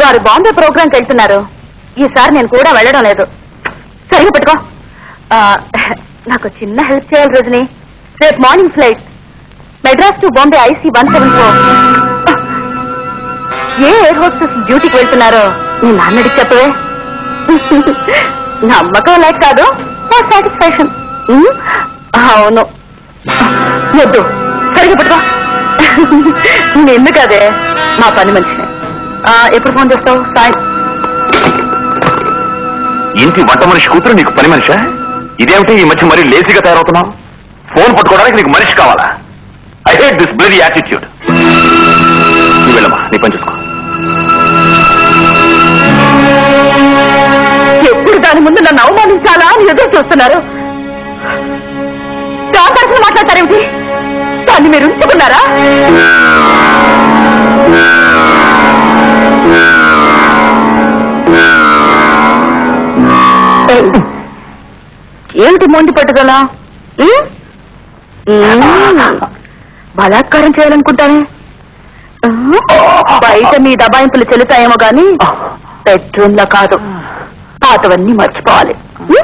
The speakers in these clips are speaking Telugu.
వారు బాంబే ప్రోగ్రాంకి వెళ్తున్నారు ఈసారి నేను కూడా వెళ్ళడం లేదు సరిగా పెట్టుకో ఆ, నాకు చిన్న హెల్ప్ చేయాలి రోజుని రేపు morning flight Madras to Bombay IC one seven four ఏ ఎయిర్ హోస్టెస్ డ్యూటీకి వెళ్తున్నారో నీ నాన్నడికి చెప్పవే నమ్మకం లేక కాదు సాటిస్ఫాక్షన్ అవును వద్దు సరిగా పెట్టుకో ఎందుకదే మా పని మనిషిని ఆ, ఎప్పుడు ఫోన్ చేస్తావు సాయం ఇంటి వంట మనిషి కూతురు నీకు పని మనిషా ఇదేమిటి ఈ మధ్య మరీ లేజీగా తయారవుతున్నావు ఫోన్ పట్టుకోవడానికి నీకు మనిషి కావాలా I hate this bloody attitude నువ్వు వెళ్ళమ్మా నీ పని చూసుకో ఎప్పుడు దాని ముందు నన్ను అవమానించాలా అని ఎదురు చూస్తున్నారు కాంపర్సన్ మాట్లాడతారేమిటి దాన్ని మీరు ఉంచుకున్నారా ఏయ్, ఏమిటి మొండి పట్టుదల ఉం? ఉం, బలాత్కారం చేయాలనుకుంటానే ఆ, బయట మీ దబాయింపులు చెల్లుతాయేమో గాని బెడ్రూమ్ లో కాదు పాతవన్నీ మర్చిపోవాలి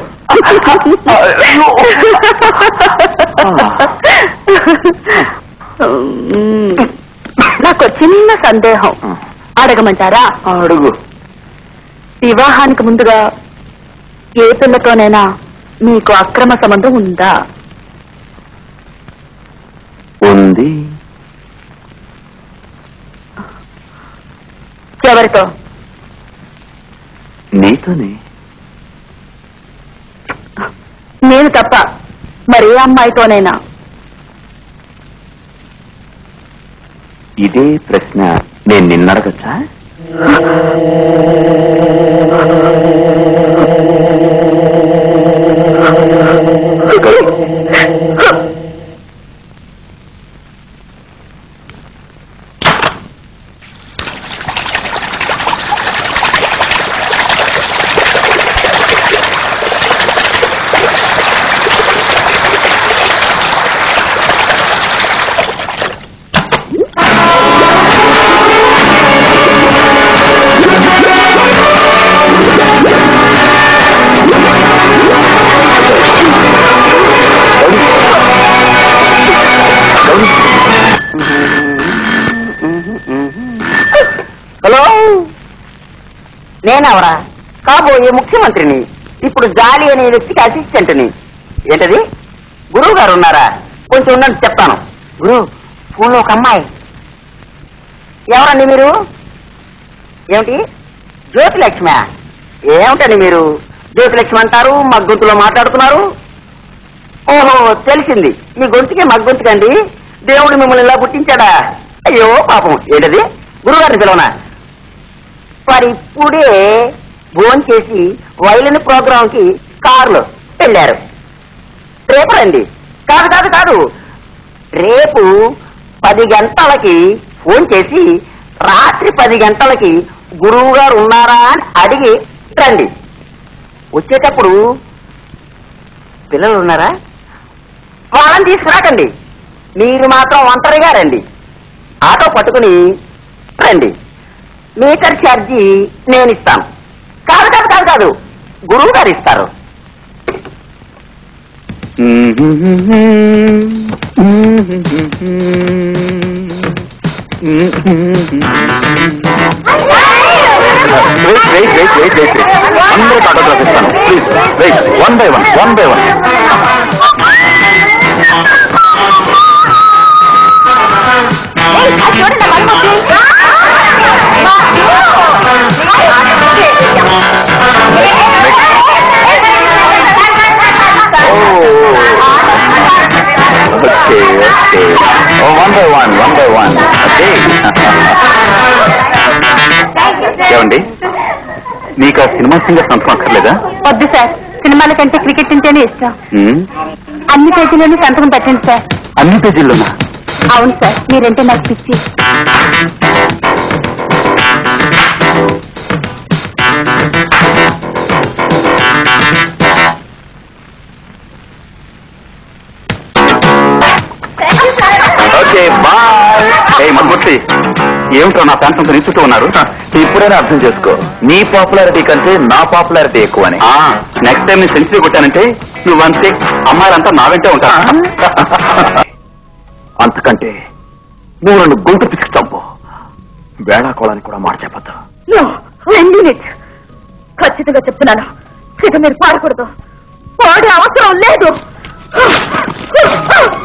ఉమ్, నాకు చిన్న సందేహం అడగమంటారా అడుగు వివాహానికి ముందుగా ఏ పిల్లతోనైనా మీకు అక్రమ సంబంధం ఉందా ఉంది ఎవరితో నీతోనే నేను తప్ప మరి ఏ అమ్మాయితోనైనా ఇదే ప్రశ్న నేను నిన్నడగచ్చా హలో నేనవరా కాబోయే ముఖ్యమంత్రిని ఇప్పుడు జాలి అనే వ్యక్తికి అసిస్టెంట్ని ఏంటది గురువు గారు ఉన్నారా కొంచెం ఉండండి చెప్తాను గురు ఫోన్లో ఒక అమ్మాయి ఎవరండి మీరు ఏమిటి జ్యోతిలక్ష్మి ఏమిటండి మీరు జ్యోతిలక్ష్మి అంటారు మా గొంతులో మాట్లాడుతున్నారు ఓహో తెలిసింది మీ గొంతుకే మా గొంతుకండి దేవుడు మిమ్మల్ని ఇలా పుట్టించాడా అయ్యో పాపం ఏంటది గురుగారిని పిలవనా వారు ఇప్పుడే ఫోన్ చేసి వైలిన్ ప్రోగ్రామ్ కి కారులో వెళ్ళారు రేపు రండి కాదు కాదు కాదు రేపు పది గంటలకి ఫోన్ చేసి రాత్రి పది గంటలకి గురువు గారు ఉన్నారా అని అడిగి రండి వచ్చేటప్పుడు పిల్లలు ఉన్నారా వాళ్ళని తీసుకురాకండి మీరు మాత్రం ఒంటరిగా రండి ఆటో పట్టుకుని రండి మీటర్ ఛార్జీ నేను ఇస్తాను కాదు కాదు కాదు కాదు గురువు గారు ఇస్తారు wait wait wait wait wait అందరూ ఆటోగ్రాఫ్ ఇస్తాను please wait one by one one by one okay okay one by one one by one okay ఏమండి మీకు ఆ సినిమా సింగర్ సంతకం అక్కర్లేదా వద్దు సార్ సినిమాల కంటే క్రికెట్ ఉంటేనే ఇష్టం ఉమ్, అన్ని పేజీలోనే సంతకం పెట్టండి సార్ అన్ని పేజీల్లోనా అవును సార్ మీరంటే నాకు పిచ్చి ఓకే బాయ్ ఏ మన ఏమిటో నా ఫ్యాన్స్ అంతా నీ చుట్టూ ఉన్నారు ఇప్పుడైనా అర్థం చేసుకో నీ పాపులారిటీ కంటే నా పాపులారిటీ ఎక్కువ అని నెక్స్ట్ టైం నేను సెంచరీ కొట్టానంటే నువ్వు అంతే అమ్మాయిలంతా నా వెంటే ఉంటా అంతకంటే నువ్వు నన్ను గొంతు పిసికి చంపు వేళాకోళానికి కూడా మాట చెప్పద్దు No, one minute. ఖచ్చితంగా చెప్తున్నాను ఇక మీరు పాడకూడదు పాడే అవసరం లేదు